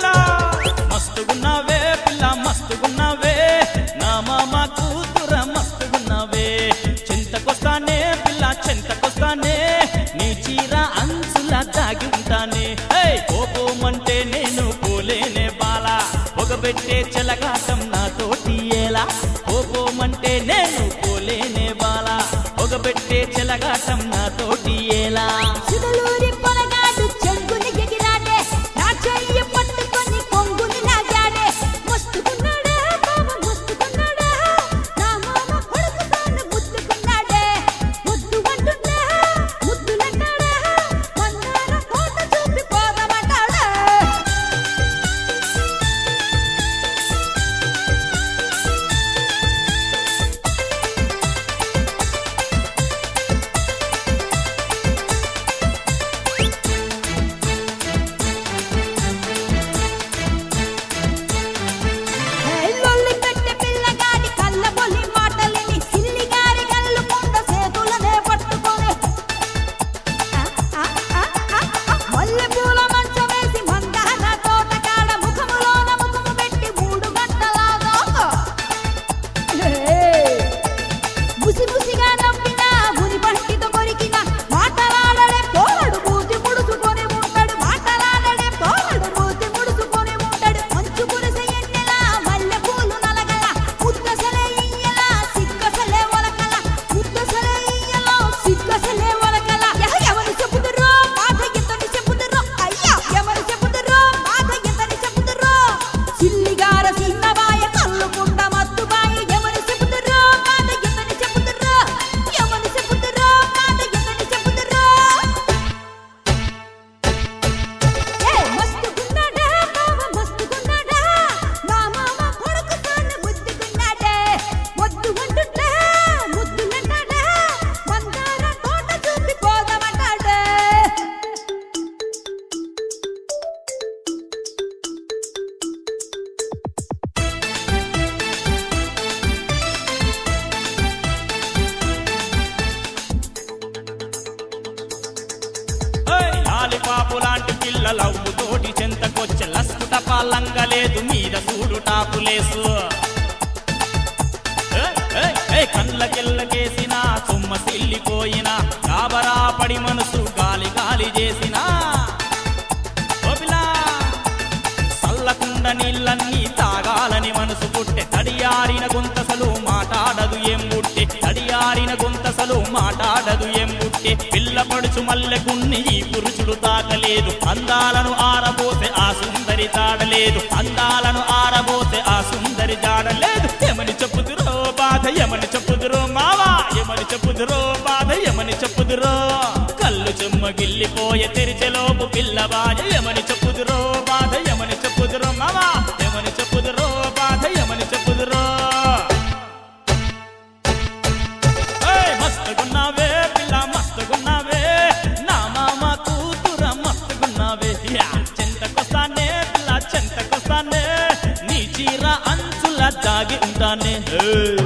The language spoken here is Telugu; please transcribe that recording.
పిల్ల మస్తుగున్నావే పిల్ల మస్తుగున్నావే నా మామ కూతుర మస్తుగున్నావే చింతకొస్తానే పిల్ల చింతకొస్తానే నీ చీర అంచులా దాగి ఉంటానే హే కోపమంటే నేను పోలేనే బాల పొగబెట్టే చెలగాటం నాతోటి ఎలా కోపమంటే నేను పోలేనే బాల పొగబెట్టే చెలగాటం నాతోటి ఎలా సుడలూరి పొలగాడు చెంగుని ఎగిరాడే నా చెయ్యి పట్టుకొని కొంగుని లాగాడే మస్తుకున్నాడే మామ మస్తుకున్నాడే నా మామ కొడుకు తాను ముద్దుకున్నాడే ముద్దు అంటుండే ముద్దులంటాడే మందార కోట చూపి పోదామంటాడే లొల్లి పెట్టే పిల్లగాడి కళ్ళ పొలి మాటలిని సిల్లిగారి కళ్ళు కొండ సేతులనే పట్టుకొని మల్లె పూల మంచం వేసి మందార తోట కాడ ముఖములోన ముఖము పెట్టి మూడు గంటలాగా ముసి ముసిగా నవ్వినా ముని పంటితో కొరికిన మాటలాడడే పోరడు మూతి ముడుచుకొని ఉంటాడు మాటలాడడే పోరడు మూతి ముడుచుకొని ఉంటాడు మంచు కురిసే ఎన్నెల మల్లె పూలు నలగల ముద్దసలే ఇయ్యల సిక్కసలే ఒలకల ముద్దసలే ఇయ్యల సిక్కసలే ఒలకల ఎహ ఎవరు చెప్పుదురో బాధ ఎంతని చెప్పుదురో అయ్యా ఎవరు చెప్పుదురో బాధ ఎంతని చెప్పుదురో సిల్లిగార సిన్నబాయ కల్లుకుండ మత్తుబాయి ఎవరు చెప్పుదురో బాధ ఎంతని చెప్పుదురో ఎవరు చెప్పుదురో బాధ ఎంతని చెప్పుదురో ఏ మస్తుకున్నాడే మామ మస్తుకున్నాడే నా మామ కొడుకు తాను ముద్దుకున్నాడే వద్దు అంటుంటే ముద్దులంటాడే మందార తోట చూపి పోదామంటాడే లాలిపాపు లాంటి పిల్లలవ్వు తోటి చెంతకొచ్చే లస్కుట పాలంగలేదు మీద చూడు టాపులేసు ఏయ్, ఏయ్, ఏయ్, కళ్ళకెళ్ళకేసిన సొమ్మ సిల్లిపోయిన కాబరా పడి మనసు గాలి గాలి చేసిన ఓపిలా చల్లకుండ నీళ్ళన్నీ తాగాలని మనసు పుట్టె తడియారిన గొంతసలు మాటాడదు ఏం బుట్టె తడియారిన గొంతసలు మాటాడదు ఏం బుట్టె పిల్ల పడుచు మల్లెకున్ని ఈ పురుషుడు తాకలేదు అందాలను ఆరబోతే ఆ సుందరి తాడలేదు అందాలను ఆరబోతే ఆ సుందరి జాడలేదు ఏమని చెప్పుదురో బాధ ఏమని చెప్పుదురో మావా ఏమని చెప్పుదురో బాధ ఏమని చెప్పుదురో కళ్ళు చెమ్మగిల్లిపోయే తెరిచెలోపు పిల్లవాయ ఏమని చెప్పుదురో బాధ ఏమని చెప్పుదురో మావా ఏమని చెప్పుదురో బాధ ఏమని చెప్పుదురో ఏయ్, మస్తుగున్నావే పిల్ల మస్తుగున్నావే నా మామ కూతుర మస్తుగున్నావే యా, చెంతకొస్తానే పిల్ల చెంతకొస్తానే నీ చీర అంచుల దాగి ఉంటానే ఏయ్.